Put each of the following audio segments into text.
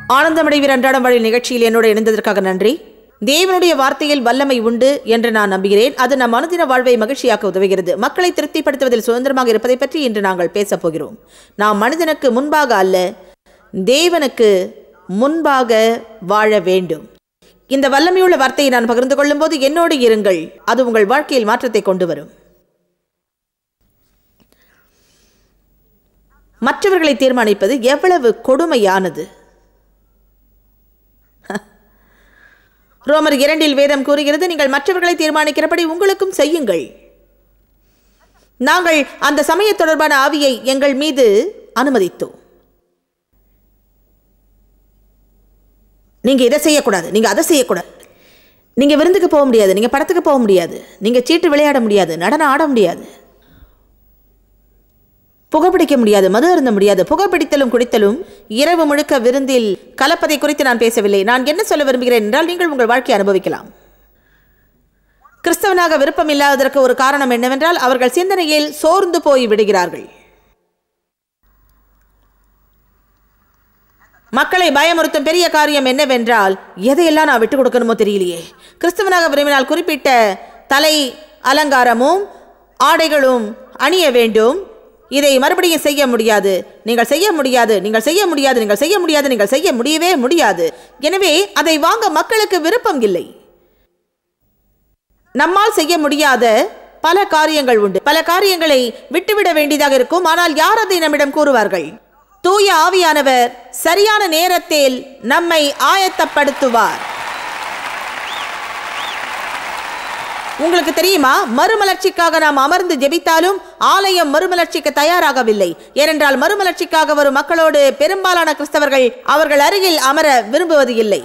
ஆனந்தமடைவீர் அன்றாடம் வழி நிகழ்ச்சியில் என்னோடு இணைந்ததற்காக நன்றி தேவனுடைய வார்த்தையில் வல்லமை உண்டு என்று நான் நம்புகிறேன் அது நம் அனுதின வாழ்வை மகிழ்ச்சியாக்க உதவுகிறது மக்களை திருப்திப்படுத்துவதில் சுதந்திரமாக இருப்பதை பற்றி இன்று நாங்கள் பேசப் போகிறோம் நாம் மனிதனுக்கு முன்பாக அல்ல தேவனுக்கு முன்பாக வாழ வேண்டும் இந்த வல்லமையுள்ள வார்த்தையை நான் பகிர்ந்து கொள்ளும்போது என்னோடு இருங்கள் அது உங்கள் வாழ்க்கையில் மாற்றத்தை கொண்டு வரும் மற்றவர்களை தீர்மானிப்பது எவ்வளவு கொடுமையானது ரோமர் இரண்டில் வேதம் கூறுகிறது நீங்கள் மற்றவர்களை தீர்மானிக்கிறபடி உங்களுக்கும் செய்யுங்கள் நாங்கள் அந்த சமய தொடர்பான ஆவியை எங்கள் மீது அனுமதித்தோம் நீங்க இதை செய்யக்கூடாது நீங்க அதை செய்யக்கூடாது நீங்க விருந்துக்கு போக முடியாது நீங்க படத்துக்கு போக முடியாது நீங்க சீட்டு விளையாட முடியாது நடனம் ஆட முடியாது புகைப்பிடிக்க முடியாது மது அருந்த முடியாது புகைப்பிடித்தலும் குடித்தலும் இரவு முழுக்க விருந்தில் கலப்பதை குறித்து நான் பேசவில்லை நான் என்ன சொல்ல விரும்புகிறேன் என்றால் நீங்கள் உங்கள் வாழ்க்கையை அனுபவிக்கலாம் கிறிஸ்தவனாக விருப்பம் இல்லாததற்கு ஒரு காரணம் என்னவென்றால் அவர்கள் சிந்தனையில் சோர்ந்து போய் விடுகிறார்கள் மக்களை பயமுறுத்தும் பெரிய காரியம் என்னவென்றால் எதையெல்லாம் நான் விட்டு கொடுக்கணுமோ தெரியலையே கிறிஸ்தவனாக விரும்பினால் குறிப்பிட்ட தலை அலங்காரமும் ஆடைகளும் அணிய வேண்டும் இதை மறுபடியும் செய்ய முடியாது நீங்கள் செய்ய முடியாது நீங்கள் செய்ய முடியாது நீங்கள் செய்ய முடியாது நீங்கள் செய்ய முடியவே முடியாது எனவே அதை வாங்க மக்களுக்கு விருப்பம் இல்லை நம்மால் செய்ய முடியாத பல காரியங்கள் உண்டு பல காரியங்களை விட்டுவிட வேண்டியதாக இருக்கும் ஆனால் யார் அதை நம்மிடம் கூறுவார்கள் தூய ஆவியானவர் சரியான நேரத்தில் நம்மை ஆயத்தப்படுத்துவார் உங்களுக்கு தெரியுமா மறுமலர்ச்சிக்காக நாம் அமர்ந்து ஜெபித்தாலும் ஆலயம் மறுமலர்ச்சிக்கு தயாராகவில்லை ஏனென்றால் மறுமலர்ச்சிக்காக வரும் மக்களோடு பெரும்பாலான கிறிஸ்தவர்கள் அவர்கள் அருகில் அமர விரும்புவது இல்லை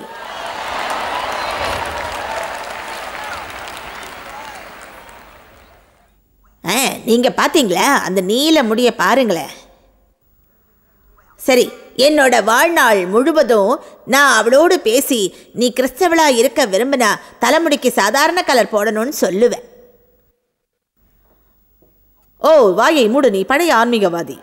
ஆ, நீங்க பாத்தீங்களா அந்த நீல முடிய பாருங்களேன் சரி என்னோட வாழ்நாள் முழுவதும் நான் அவளோடு பேசி நீ கிறிஸ்தவளா இருக்க விரும்பினா தலைமுடிக்கு சாதாரண கலர் போடணும்னு சொல்லுவேன் ஓ வாயை மூடு நீ பழைய ஆன்மீகவாதி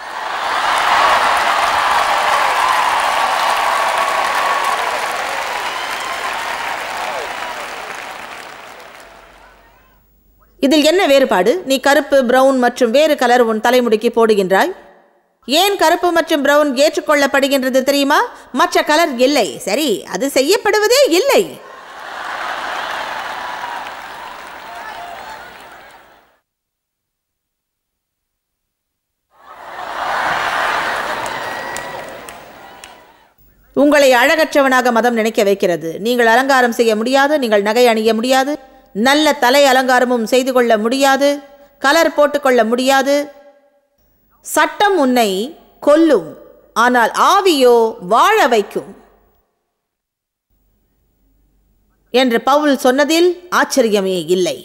இதில் என்ன வேறுபாடு நீ கருப்பு பிரவுன் மற்றும் வேறு கலர் உன் தலைமுடிக்கு போடுகின்றாய் ஏன் கருப்பு மற்றும் பிரவுன் ஏற்றுக்கொள்ளப்படுகின்றது தெரியுமா மற்ற கலர் இல்லை சரி அது செய்யப்படுவதே இல்லை உங்களை அழகற்றவனாக மதம் நினைக்க வைக்கிறது நீங்கள் அலங்காரம் செய்ய முடியாது நீங்கள் நகை அணிய முடியாது நல்ல தலை அலங்காரமும் செய்து கொள்ள முடியாது கலர் போட்டுக்கொள்ள முடியாது சட்டம் உன்னை கொல்லும் ஆனால் ஆவியோ வாழ வைக்கும் என்று பவுல் சொன்னதில் ஆச்சரியமே இல்லை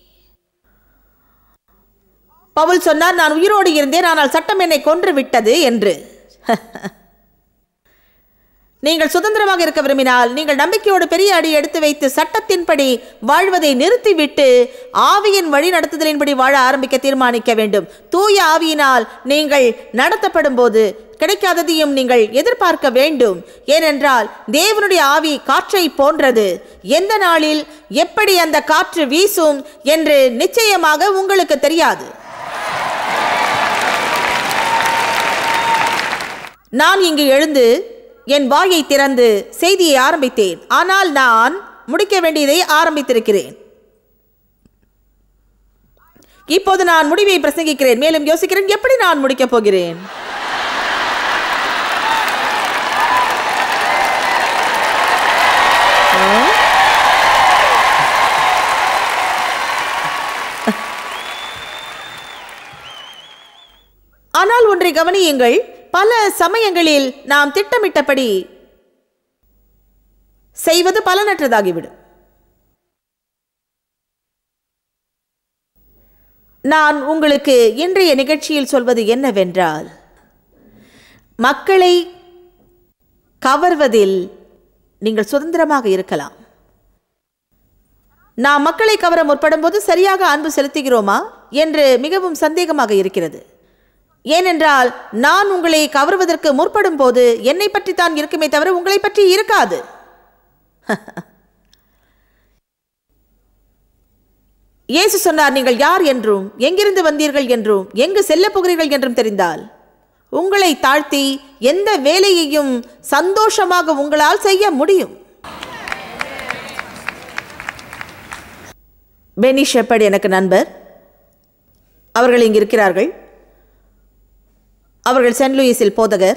பவுல் சொன்னார் நான் உயிரோடு இருந்தேன் ஆனால் சட்டம் என்னை கொன்று விட்டது என்று நீங்கள் சுதந்திரமாக இருக்க விரும்பினால் நீங்கள் நம்பிக்கையோடு பெரிய அடி எடுத்து வைத்து சட்டத்தின்படி வாழ்வதை நிறுத்திவிட்டு ஆவியின் வழி நடத்துதலின்படி வாழ ஆரம்பிக்க தீர்மானிக்க வேண்டும் தூய ஆவியினால் நீங்கள் நடத்தப்படும் போது கிடைக்காததையும் நீங்கள் எதிர்பார்க்க வேண்டும் ஏனென்றால் தேவனுடைய ஆவி காற்றை போன்றது எந்த நாளில் எப்படி அந்த காற்று வீசும் என்று நிச்சயமாக உங்களுக்கு தெரியாது நான் இங்கு எழுந்து என் வாயை திறந்து செய்தியை ஆரம்பித்தேன் ஆனால் நான் முடிக்க வேண்டியதை ஆரம்பித்திருக்கிறேன் இப்போது நான் முடிவை பிரசங்கிக்கிறேன் மேலும் யோசிக்கிறேன் எப்படி நான் முடிக்கப் போகிறேன் ஆனால் ஒன்றை கவனியுங்கள் பல சமயங்களில் நாம் திட்டமிட்டபடி செய்வது பலனற்றதாகிவிடும் நான் உங்களுக்கு இன்றைய நிகழ்ச்சியில் சொல்வது என்னவென்றால் மக்களை கவர்வதில் நீங்கள் சுதந்திரமாக இருக்கலாம் நாம் மக்களை கவர முற்படும் போது சரியாக அன்பு செலுத்துகிறோமா என்று மிகவும் சந்தேகமாக இருக்கிறது ஏனென்றால் நான் உங்களை கவருவதற்கு முற்படும் போது என்னை பற்றி தான் இருக்குமே தவிர உங்களை பற்றி இருக்காது இயேசு சொன்னார் நீங்கள் யார் என்றும் எங்கிருந்து வந்தீர்கள் என்றும் எங்கு செல்லப் போகிறீர்கள் என்றும் தெரிந்தால் உங்களை தாழ்த்தி எந்த வேலையையும் சந்தோஷமாக உங்களால் செய்ய முடியும் பெனி ஷெப்பர்ட் எனக்கு நண்பர் அவர்கள் இங்கு இருக்கிறார்கள் அவர்கள் சென்ட் லூயிஸில் போதகர்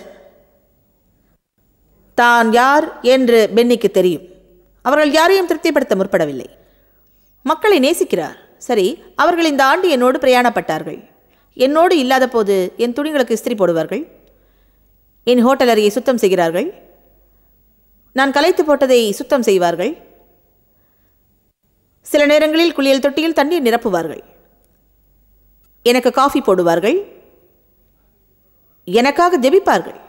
தான் யார் என்று பென்னிக்கு தெரியும் அவர்கள் யாரையும் திருப்திப்படுத்த முற்படவில்லை மக்களை நேசிக்கிறார் சரி அவர்கள் இந்த ஆண்டு என்னோடு பிரயாணப்பட்டார்கள் என்னோடு இல்லாத போது என் துணிகளுக்கு இஸ்திரி போடுவார்கள் என் ஹோட்டல் அறையை சுத்தம் செய்கிறார்கள் நான் கலைத்து போட்டதை சுத்தம் செய்வார்கள் சில நேரங்களில் குளியல் தொட்டியில் தண்ணீர் நிரப்புவார்கள் எனக்கு காஃபி போடுவார்கள் எனக்காக ஜெபிப்பார்கள்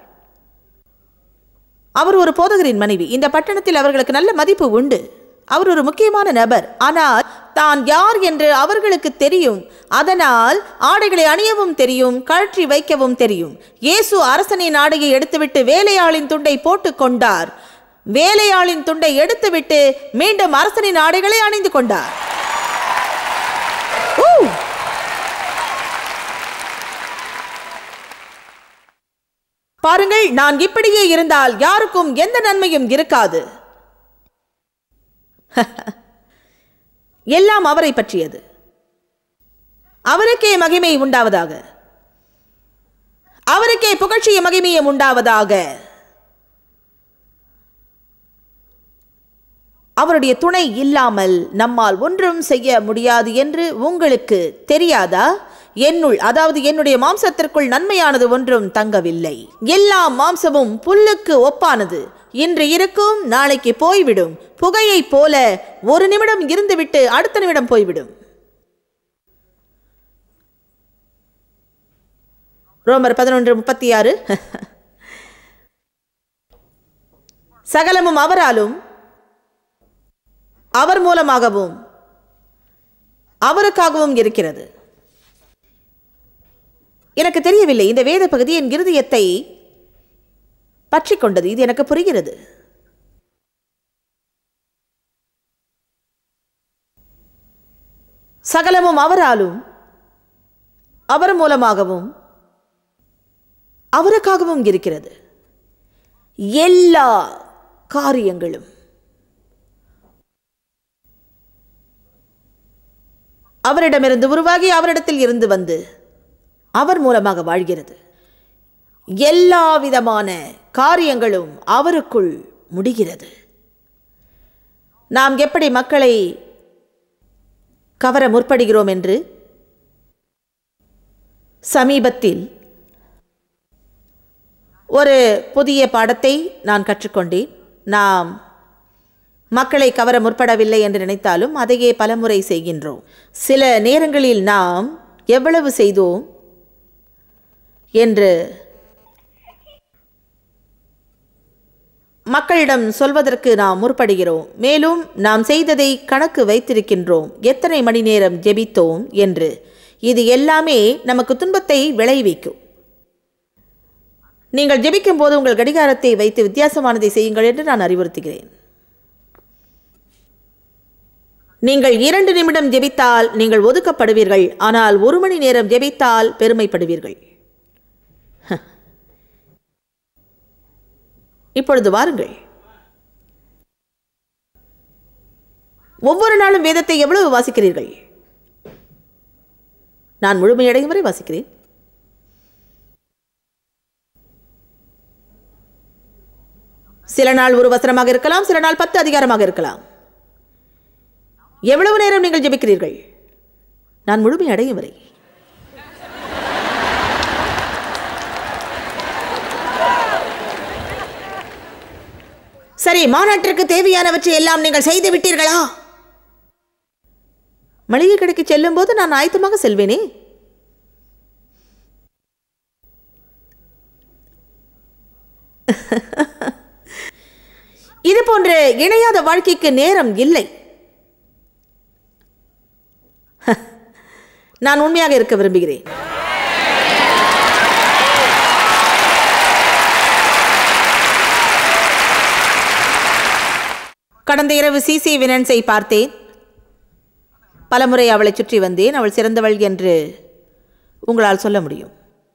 அவர் ஒரு போதகரின் மனைவி இந்த பட்டணத்தில் அவர்களுக்கு நல்ல மதிப்பு உண்டு அவர் ஒரு முக்கியமான நபர் ஆனால் தான் யார் என்று அவர்களுக்கு தெரியும் அதனால் ஆடைகளை அணியவும் தெரியும் கழற்றி வைக்கவும் தெரியும் இயேசு அரசனின் ஆடையை எடுத்துவிட்டு வேலையாளின் துண்டை போட்டுக் கொண்டார் வேலையாளின் துண்டை எடுத்துவிட்டு மீண்டும் அரசனின் ஆடைகளை அணிந்து கொண்டார் ஊ! பாருங்கள் நான் இப்படியே இருந்தால் யாருக்கும் எந்த நன்மையும் இருக்காது எல்லாம் அவரை பற்றியது அவருக்கே மகிமை உண்டாவதாக அவருக்கே புகழ்ச்சிய மகிமையும் உண்டாவதாக அவருடைய துணை இல்லாமல் நம்மால் ஒன்றும் செய்ய முடியாது என்று உங்களுக்கு தெரியாதா என்னுள் அதாவது என்னுடைய மாம்சத்திற்குள் நன்மையானது ஒன்றும் தங்கவில்லை எல்லா மாம்சமும் புல்லுக்கு ஒப்பானது இன்று இருக்கும் நாளைக்கு போய்விடும் புகையைப் போல ஒரு நிமிடம் இருந்துவிட்டு அடுத்த நிமிடம் போய்விடும் ரோமர் பதினொன்று முப்பத்தி ஆறு சகலமும் அவராலும் அவர் மூலமாகவும் அவருக்காகவும் இருக்கிறது எனக்கு தெரியவில்லை இந்த வேத பகுதி என் இருதயத்தை பற்றி கொண்டது இது எனக்கு புரிகிறது சகலமும் அவராலும் அவர் மூலமாகவும் அவருக்காகவும் இருக்கிறது எல்லா காரியங்களும் அவரிடமிருந்து உருவாகி அவரிடத்தில் இருந்து வந்து அவர் மூலமாக வாழ்கிறது எல்லா விதமான காரியங்களும் அவருக்குள் முடிகிறது நாம் எப்படி மக்களை கவர முற்படுகிறோம் என்று சமீபத்தில் ஒரு புதிய பாடத்தை நான் கற்றுக்கொண்டேன் நாம் மக்களை கவர முற்படவில்லை என்று நினைத்தாலும் அதையே பலமுறை செய்கின்றோம் சில நேரங்களில் நாம் எவ்வளவு செய்தோம் என்று மக்களிடம் சொல்வதற்கு நாம் முற்படுகிறோம் மேலும் நாம் செய்ததை கணக்கு வைத்திருக்கின்றோம் எத்தனை மணி நேரம் ஜெபித்தோம் என்று இது எல்லாமே நமக்கு துன்பத்தை விளைவிக்கும் நீங்கள் ஜெபிக்கும் போது உங்கள் கடிகாரத்தை வைத்து வித்தியாசமானதை செய்யுங்கள் என்று நான் அறிவுறுத்துகிறேன் நீங்கள் இரண்டு நிமிடம் ஜெபித்தால் நீங்கள் ஒதுக்கப்படுவீர்கள் ஆனால் ஒரு மணி நேரம் ஜெபித்தால் பெருமைப்படுவீர்கள் இப்பொழுது வாருங்கள் ஒவ்வொரு நாளும் வேதத்தை எவ்வளவு வாசிக்கிறீர்கள் நான் முழுமையடையும் வரை வாசிக்கிறேன் சில நாள் ஒரு வசனமாக இருக்கலாம் சில நாள் பத்து அதிகாரமாக இருக்கலாம் எவ்வளவு நேரம் நீங்கள் ஜெபிக்கிறீர்கள் நான் முழுமை அடையும் வரை சரி மாநாட்டிற்கு தேவையானவற்றை எல்லாம் நீங்கள் செய்து விட்டீர்களா மளிகை கடைக்கு செல்லும் போது நான் ஆயத்தமாக செல்வேனே இது போன்ற இணையாத வாழ்க்கைக்கு நேரம் இல்லை நான் உண்மையாக இருக்க விரும்புகிறேன் கடந்த இரவு சிசி வினன்ஸை பார்த்தேன் பலமுறை அவளை சுற்றி வந்தேன் அவள் சிறந்தவள் என்று உங்களால் சொல்ல முடியும்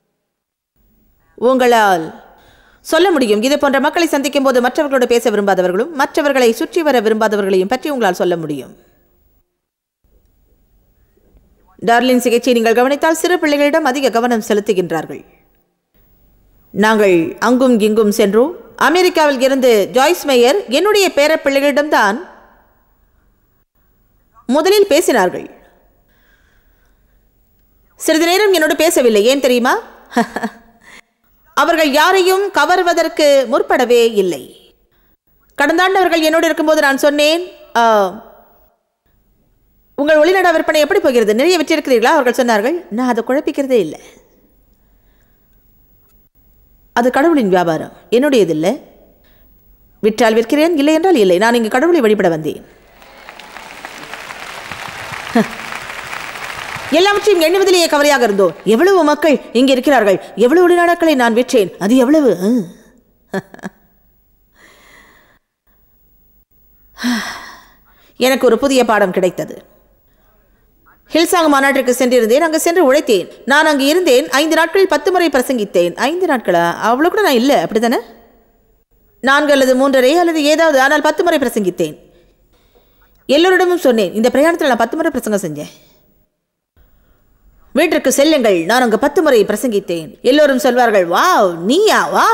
உங்களால் சொல்ல முடியும் இது போன்ற மக்களை சந்திக்கும் போது மற்றவர்களோடு பேச விரும்பாதவர்களும் மற்றவர்களை சுற்றி வர விரும்பாதவர்களையும் பற்றி உங்களால் சொல்ல முடியும் டார்லின் சிகிச்சை நீங்கள் கவனித்தால் சிறு பிள்ளைகளிடம் அதிக கவனம் செலுத்துகின்றார்கள் நாங்கள் அங்கும் இங்கும் சென்றோம் அமெரிக்காவில் இருந்து ஜாய்ஸ் மேயர் என்னுடைய பேர பிள்ளைகளிடம்தான் முதலில் பேசினார்கள் சிறிது நேரம் என்னோடு பேசவில்லை ஏன் தெரியுமா அவர்கள் யாரையும் கவர்வதற்கு முற்படவே இல்லை கடந்த ஆண்டு அவர்கள் என்னோடு இருக்கும்போது நான் சொன்னேன் "ஆ, உங்கள் ஒளிநட விற்பனை எப்படி போகிறது நிறைய விற்றிருக்கிறீர்களா அவர்கள் சொன்னார்கள் நான் அதை குழப்பிக்கிறதே இல்லை அது கடவுளின் வியாபாரம் என்னுடையது இல்லை விற்றால் விற்கிறேன் இல்லை என்றால் இல்லை நான் இங்கு கடவுளை வழிபட வந்தேன் எல்லாவற்றையும் எண்ணுவதிலேயே கவலையாக இருந்தோம் எவ்வளவு மக்கள் இங்கே இருக்கிறார்கள் எவ்வளவு வெளிநாடுகளை நான் விற்றேன் அது எவ்வளவு ஆ. எனக்கு ஒரு புதிய பாடம் கிடைத்தது ஹில்சாங் மாநாட்டிற்கு சென்றிருந்தேன் அங்கு சென்று உழைத்தேன் நான் அங்கு இருந்தேன் ஐந்து நாட்களில் பத்து முறை பிரசங்கித்தேன் ஐந்து நாட்களா அவ்வளோ கூட நான் இல்லை அப்படிதானே நான்கு அல்லது மூன்றரை அல்லது ஏதாவது ஆனால் பத்து முறை பிரசங்கித்தேன் எல்லோரிடமும் சொன்னேன் இந்த பிரயாணத்தில் நான் பத்து முறை பிரசங்கம் செஞ்சேன் வீட்டிற்கு செல்லுங்கள் நான் அங்கு பத்து முறை பிரசங்கித்தேன் எல்லோரும் சொல்வார்கள் வா நீயா வா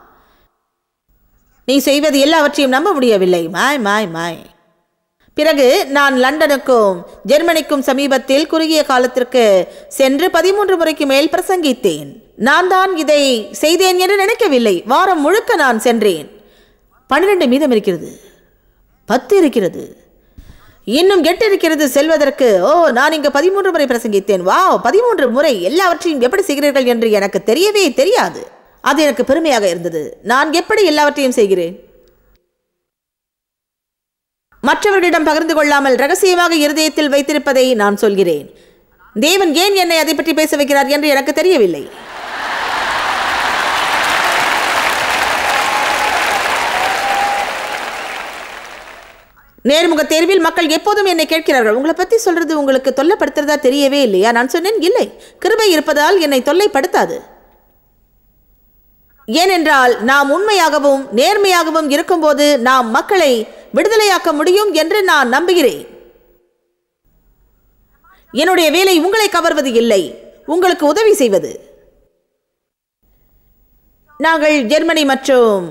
நீ செய்வது எல்லாவற்றையும் நம்ப முடியவில்லை மாய் மாய் மாய் பிறகு நான் லண்டனுக்கும் ஜெர்மனிக்கும் சமீபத்தில் குறுகிய காலத்திற்கு சென்று பதிமூன்று முறைக்கு மேல் பிரசங்கித்தேன் நான் தான் இதை செய்தேன் என்று நினைக்கவில்லை வாரம் முழுக்க நான் சென்றேன் பன்னிரண்டு மீதம் இருக்கிறது பத்து இருக்கிறது இன்னும் எட்டு இருக்கிறது செல்வதற்கு ஓ நான் இங்கு பதிமூன்று முறை பிரசங்கித்தேன் வாவ் பதிமூன்று முறை எல்லாவற்றையும் எப்படி செய்கிறீர்கள் என்று எனக்கு தெரியவே தெரியாது அது எனக்கு பெருமையாக இருந்தது நான் எப்படி எல்லாவற்றையும் செய்கிறேன் மற்றவர்களிடம் பகிர்ந்து கொள்ளாமல் ரகசியமாக இருதயத்தில் வைத்திருப்பதை நான் சொல்கிறேன் தேவன் ஏன் என்னை அதை பற்றி பேச வைக்கிறார் என்று எனக்கு தெரியவில்லை நேர்முக தேர்வில் மக்கள் எப்போதும் என்னை கேட்கிறார்கள் உங்களை பற்றி சொல்றது உங்களுக்கு தொல்லைப்படுத்துறதா தெரியவே இல்லையா நான் சொன்னேன் இல்லை கிருபை இருப்பதால் என்னை தொல்லைப்படுத்தாது ஏனென்றால் நாம் உண்மையாகவும் நேர்மையாகவும் இருக்கும்போது நாம் மக்களை விடுதலையாக்க முடியும் என்று நான் நம்புகிறேன் என்னுடைய வேலை உங்களை கவர்வது இல்லை உங்களுக்கு உதவி செய்வது நாங்கள் ஜெர்மனி மற்றும்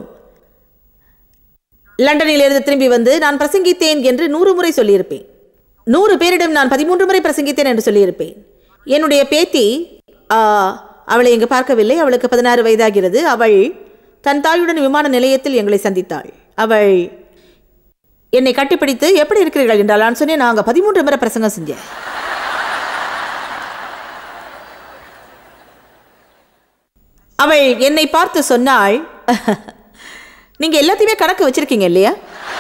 லண்டனில் இருந்து திரும்பி வந்து நான் பிரசங்கித்தேன் என்று நூறு முறை சொல்லியிருப்பேன் நூறு பேரிடம் நான் பதிமூன்று முறை பிரசங்கித்தேன் என்று சொல்லியிருப்பேன் என்னுடைய பேத்தி ஆ, அவளை இங்கு பார்க்கவில்லை அவளுக்கு பதினாறு வயதாகிறது அவள் தன் தாயுடன் விமான நிலையத்தில் எங்களை சந்தித்தாள் அவள் என்னை கட்டிப்பிடித்து எப்படி இருக்கிறீர்கள் என்றால் நான் சொன்னேன் நாங்கள் பதிமூன்று முறை பிரசங்கம் செஞ்சேன் அவள் என்னை பார்த்து சொன்னாள் நீங்க எல்லாத்தையுமே கணக்கு வச்சிருக்கீங்க இல்லையா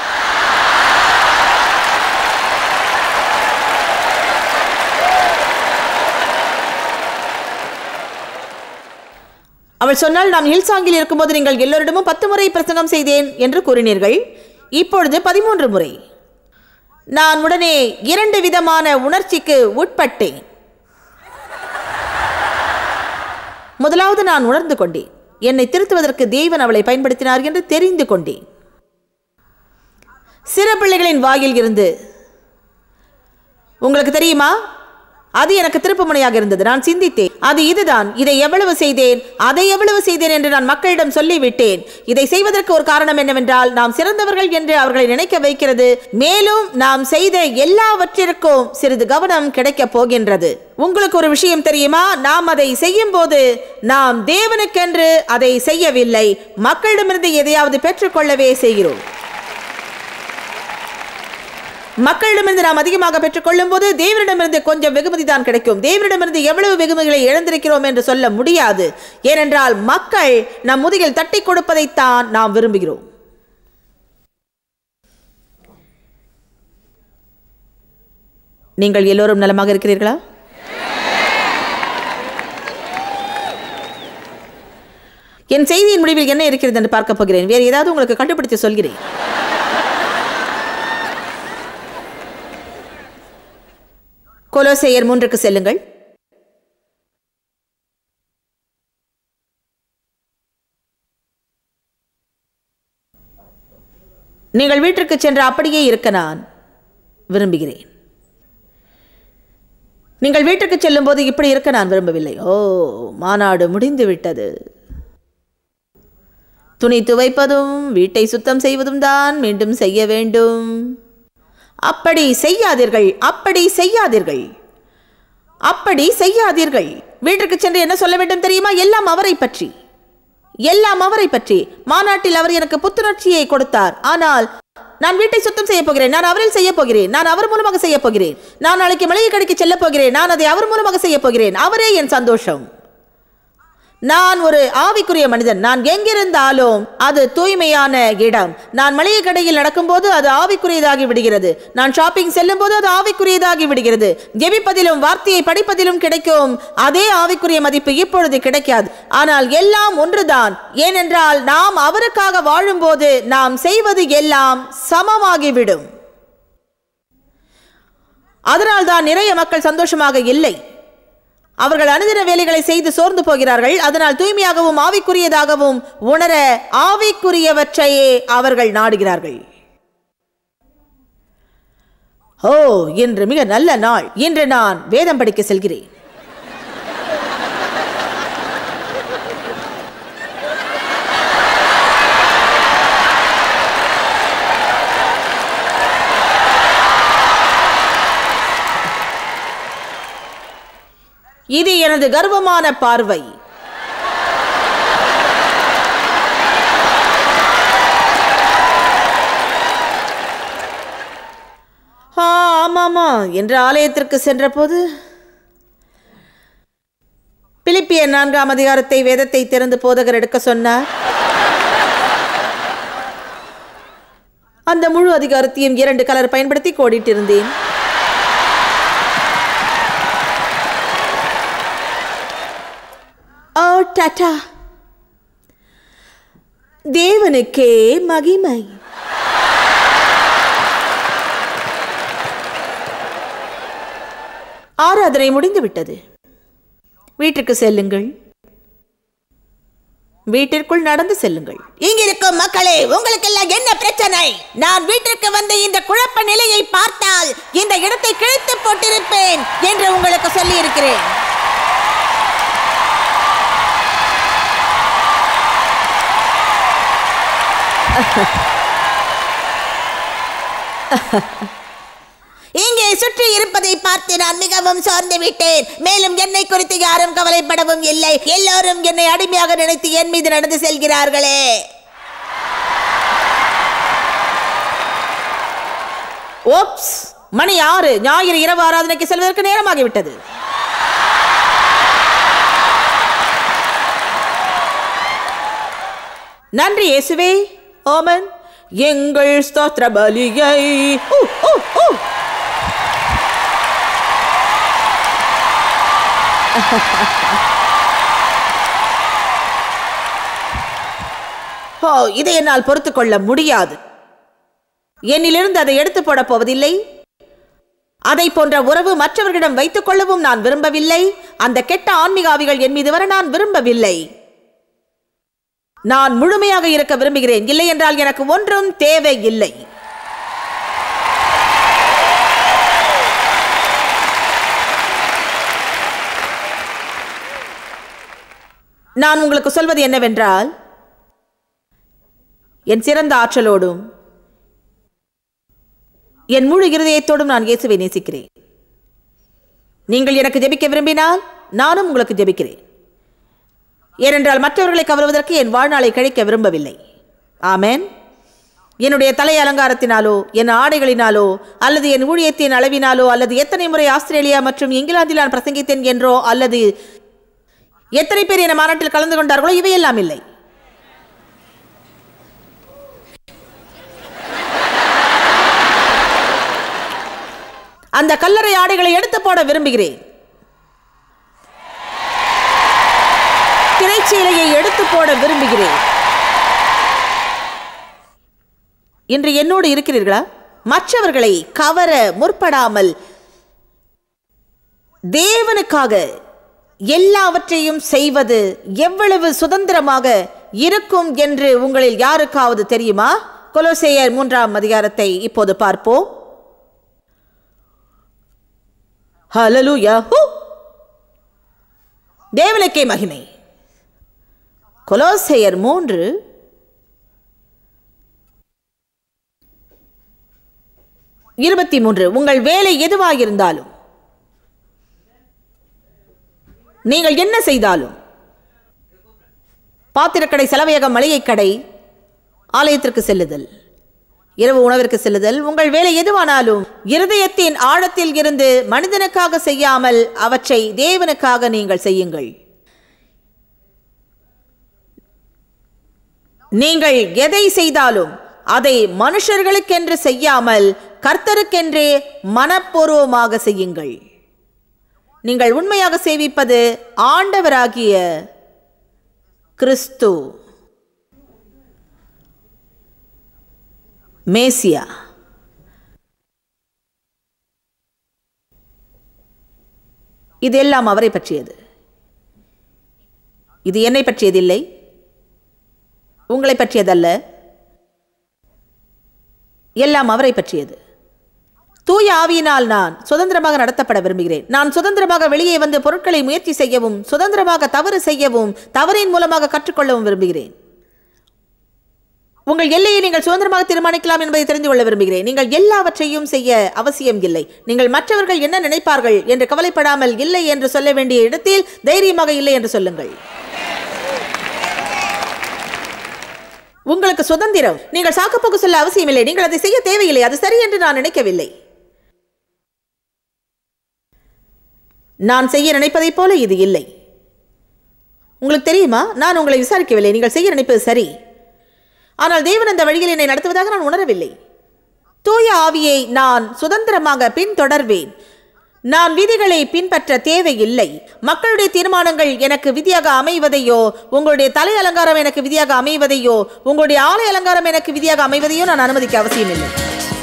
அவள் சொன்னால் நான் ஹில்சாங்கில் இருக்கும்போது நீங்கள் எல்லோரிடமும் பத்து முறை பிரசங்கம் செய்தேன் என்று கூறினீர்கள் இப்பொழுது பதிமூன்று முறை நான் உடனே இரண்டு விதமான உணர்ச்சிக்கு உட்பட்டேன் முதலாவது நான் உணர்ந்து கொண்டேன் என்னை திருத்துவதற்கு தேவன் அவளை பயன்படுத்தினார் என்று தெரிந்து கொண்டேன் சிறு பிள்ளைகளின் வாயில் இருந்து உங்களுக்கு தெரியுமா அது எனக்கு திருப்புமுனையாக இருந்தது நான் சிந்தித்தேன் அது இதுதான் இதை எவ்வளவு செய்தேன் அதை எவ்வளவு செய்தேன் என்று நான் மக்களிடம் சொல்லிவிட்டேன் இதை செய்வதற்கு ஒரு காரணம் என்னவென்றால் நாம் சிறந்தவர்கள் என்று அவர்களை நினைக்க வைக்கிறது மேலும் நாம் செய்த எல்லாவற்றிற்கும் சிறிது கவனம் கிடைக்கப் போகின்றது உங்களுக்கு ஒரு விஷயம் தெரியுமா நாம் அதை செய்யும் போது நாம் தேவனுக்கென்று அதை செய்யவில்லை மக்களிடமிருந்து எதையாவது பெற்றுக்கொள்ளவே செய்கிறோம் மக்களிடமிருந்து நாம் அதிகமாக பெற்றுக்கொள்ளும் போது தேவனிடமிருந்து கொஞ்சம் வெகுமதி தான் கிடைக்கும் தேவனிடமிருந்து எவ்வளவு வெகுமதிகளை இழந்திருக்கிறோம் என்று சொல்ல முடியாது ஏனென்றால் மக்கள் நம் முதுகில் தட்டி கொடுப்பதைத்தான் நாம் விரும்புகிறோம் நீங்கள் எல்லோரும் நலமாக இருக்கிறீர்களா என் செய்தியின் முடிவில் என்ன இருக்கிறது என்று பார்க்க போகிறேன் வேறு ஏதாவது உங்களுக்கு கண்டுபிடித்து சொல்கிறேன் கொலோசேயர் மூன்றுக்கு செல்லுங்கள் நீங்கள் வீட்டிற்கு சென்று அப்படியே இருக்க நான் விரும்புகிறேன் நீங்கள் வீட்டுக்கு செல்லும்போது இப்படி இருக்க நான் விரும்பவில்லை ஓ மாநாடு முடிந்து விட்டது துணி துவைப்பதும் வீட்டை சுத்தம் செய்வதும் தான் மீண்டும் செய்ய வேண்டும் அப்படி செய்யாதீர்கள் அப்படி செய்யாதீர்கள் அப்படி செய்யாதீர்கள் வீட்டிற்கு சென்று என்ன சொல்ல வேண்டும் தெரியுமா எல்லாம் அவரை பற்றி எல்லாம் அவரை பற்றி மாநாட்டில் அவர் எனக்கு புத்துணர்ச்சியை கொடுத்தார் ஆனால் நான் வீட்டை சுத்தம் செய்ய போகிறேன் நான் அவரில் செய்ய போகிறேன் நான் அவர் மூலமாக செய்ய போகிறேன் நான் நாளைக்கு மளிகை கடைக்கு செல்ல போகிறேன் நான் அதை அவர் மூலமாக செய்ய போகிறேன் அவரே என் சந்தோஷம் நான் ஒரு ஆவிக்குரிய மனிதன் நான் எங்கிருந்தாலும் அது தூய்மையான இடம் நான் மளிகை கடையில் நடக்கும்போது அது ஆவிக்குரியதாகி விடுகிறது நான் ஷாப்பிங் செல்லும் போது அது ஆவிக்குரியதாகி விடுகிறது ஜெபிப்பதிலும் வார்த்தையை படிப்பதிலும் கிடைக்கும் அதே ஆவிக்குரிய மதிப்பு இப்பொழுது கிடைக்காது ஆனால் எல்லாம் ஒன்றுதான் ஏனென்றால் நாம் அவருக்காக வாழும்போது நாம் செய்வது எல்லாம் சமமாகிவிடும் அதனால்தான் நிறைய மக்கள் சந்தோஷமாக இல்லை அவர்கள் அனுதின வேலைகளை செய்து சோர்ந்து போகிறார்கள் அதனால் தூய்மையாகவும் ஆவிக்குரியதாகவும் உணர ஆவிக்குரியவற்றையே அவர்கள் நாடுகிறார்கள் ஓ இன்று மிக நல்ல நாள் இன்று நான் வேதம் படிக்க செல்கிறேன் இது எனது கர்வமான பார்வை ஆ, ஆமாமா என்று ஆலயத்திற்கு சென்றபோது பிலிப்பிய நான்காம் அதிகாரத்தை வேதத்தை திறந்து போதகர் எடுக்க சொன்னார் அந்த முழு அதிகாரத்தையும் இரண்டு கலர் பயன்படுத்தி கோடிட்டிருந்தேன் ஓ டாடா தேவனுக்கே மகிமை ஆராதனை முடிந்து விட்டது வீட்டுக்கு செல்லுங்கள் வீட்டிற்குள் நடந்து செல்லுங்கள் இங்கிருக்கும் மக்களே உங்களுக்கெல்லாம் என்ன பிரச்சனை நான் வீட்டிற்கு வந்த இந்த குழப்ப நிலையை பார்த்தால் இந்த இடத்தை கிழித்து போட்டிருப்பேன் என்று உங்களுக்கு சொல்லி இருக்கிறேன் இங்கே சுற்றி இருப்பதை பார்த்து நான் மிகவும் சோர்ந்து விட்டேன் மேலும் என்னை குறித்து யாரும் கவலைப்படவும் இல்லை எல்லோரும் என்னை அடிமையாக நினைத்து என் மீது நடந்து செல்கிறார்களே ஓப்ஸ் மணி ஆறு ஞாயிறு இரவு ஆராதனைக்கு செல்வதற்கு நேரமாகிவிட்டது நன்றி இயேசுவே ஓமன் எங்கள் ஸ்தோத்திர பலியை ஊ, ஊ, ஊ. ஓ இதை என்னால் பொறுத்துக் கொள்ள முடியாது என்னிலிருந்து அதை எடுத்து போடப் போவதில்லை அதை போன்ற உறவு மற்றவர்களிடம் வைத்துக் கொள்ளவும் நான் விரும்பவில்லை அந்த கெட்ட ஆன்மீக ஆவிகள் என் மீது வர நான் விரும்பவில்லை நான் முழுமையாக இருக்க விரும்புகிறேன் இல்லை என்றால் எனக்கு ஒன்றும் தேவை இல்லை நான் உங்களுக்கு சொல்வது என்னவென்றால் என் சிறந்த ஆற்றலோடும் என் முழு இருதயத்தோடும் நான் இயேசுவை நேசிக்கிறேன் நீங்கள் எனக்கு ஜெபிக்க விரும்பினால் நானும் உங்களுக்கு ஜெபிக்கிறேன் ஏனென்றால் மற்றவர்களை கவருவதற்கு என் வாழ்நாளை கழிக்க விரும்பவில்லை ஆமென் என்னுடைய தலை அலங்காரத்தினாலோ என் ஆடைகளினாலோ அல்லது என் ஊழியத்தின் அளவினாலோ அல்லது எத்தனை முறை ஆஸ்திரேலியா மற்றும் இங்கிலாந்தில் நான் பிரசங்கித்தேன் என்றோ அல்லது எத்தனை பேர் என் மாநாட்டில் கலந்து கொண்டார்களோ இவையெல்லாம் இல்லை அந்த கல்லறை ஆடைகளை எடுத்து போட விரும்புகிறேன் திரைச்சீலையை எடுத்து போட விரும்புகிறேன் இன்று என்னோடு இருக்கிறீர்களா மற்றவர்களை கவர முற்படாமல் தேவனுக்காக எல்லாவற்றையும் செய்வது எவ்வளவு சுதந்திரமாக இருக்கும் என்று உங்களில் யாருக்காவது தெரியுமா கொலோசேயர் மூன்றாம் அதிகாரத்தை இப்போது பார்ப்போம் ஹalleluya ஹூ தேவனுக்கே மகிமை கொலோசேயர் மூன்று இருபத்தி மூன்று உங்கள் வேலை எதுவாயிருந்தாலும் நீங்கள் என்ன செய்தாலும் பாத்திரக்கடை செலவையகம் மளிகை கடை ஆலயத்திற்கு செல்லுதல் இரவு உணவிற்கு செல்லுதல் உங்கள் வேலை எதுவானாலும் இருதயத்தின் ஆழத்தில் இருந்து மனிதனுக்காக செய்யாமல் அவற்றை தேவனுக்காக நீங்கள் செய்யுங்கள் நீங்கள் எதை செய்தாலும் அதை மனுஷர்களுக்கென்று செய்யாமல் கர்த்தருக்கென்றே மனப்பூர்வமாக செய்யுங்கள் நீங்கள் உண்மையாக சேவிப்பது ஆண்டவராகிய கிறிஸ்து மேசியா இது எல்லாம் அவரை பற்றியது இது என்னை பற்றியதில்லை உங்களை பற்றியதல்ல எல்லாம் அவரை பற்றியது தூய ஆவியினால் நான் சுதந்திரமாக நடத்தப்பட விரும்புகிறேன் நான் சுதந்திரமாக வெளியே வந்து பொருட்களை முயற்சி செய்யவும் சுதந்திரமாக தவறு செய்யவும் தவறின் மூலமாக கற்றுக்கொள்ளவும் விரும்புகிறேன் உங்கள் எல்லையை நீங்கள் சுதந்திரமாக தீர்மானிக்கலாம் என்பதை தெரிந்து கொள்ள விரும்புகிறேன் நீங்கள் எல்லாவற்றையும் செய்ய அவசியம் இல்லை நீங்கள் மற்றவர்கள் என்ன நினைப்பார்கள் என்று கவலைப்படாமல் இல்லை என்று சொல்ல வேண்டிய இடத்தில் தைரியமாக இல்லை என்று சொல்லுங்கள் உங்களுக்கு சுதந்திரம் நீங்கள் சாக்குப்போக்கு சொல்ல அவசியமில்லை நீங்கள் அதை செய்ய தேவையில்லை அது சரி என்று நான் நினைக்கவில்லை நான் செய்ய நினைப்பதைப் போல இது இல்லை உங்களுக்கு தெரியுமா நான் உங்களை விசாரிக்கவில்லை நீங்கள் செய்ய நினைப்பது சரி ஆனால் தேவன் அந்த வழியில் என்னை நடத்துவதாக நான் உணரவில்லை தூய ஆவியை நான் சுதந்திரமாக பின்தொடர்வேன் நான் விதிகளை பின்பற்ற தேவையில்லை மக்களுடைய தீர்மானங்கள் எனக்கு விதியாக அமைவதையோ உங்களுடைய தலை அலங்காரம் எனக்கு விதியாக அமைவதையோ உங்களுடைய ஆலை அலங்காரம் எனக்கு விதியாக அமைவதையோ நான் அனுமதிக்க அவசியமில்லை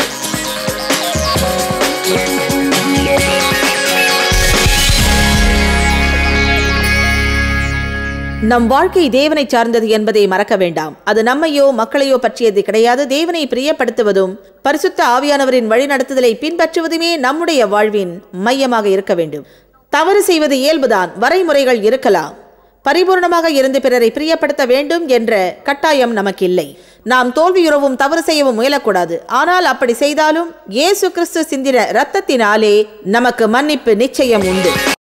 நம் வாழ்க்கை தேவனை சார்ந்தது என்பதை மறக்க வேண்டாம் அது நம்மையோ மக்களையோ பற்றியது கிடையாது தேவனை பிரியப்படுத்துவதும் பரிசுத்த ஆவியானவரின் வழிநடத்துதலை பின்பற்றுவதுமே நம்முடைய வாழ்வின் மையமாக இருக்க வேண்டும் தவறு செய்வது இயல்புதான் வரைமுறைகள் இருக்கலாம் பரிபூர்ணமாக இருந்து பிறரை பிரியப்படுத்த வேண்டும் என்ற கட்டாயம் நமக்கு இல்லை நாம் தோல்வியுறவும் தவறு செய்யவும் முயலக்கூடாது ஆனால் அப்படி செய்தாலும் இயேசு கிறிஸ்து சிந்தின இரத்தத்தினாலே நமக்கு மன்னிப்பு நிச்சயம் உண்டு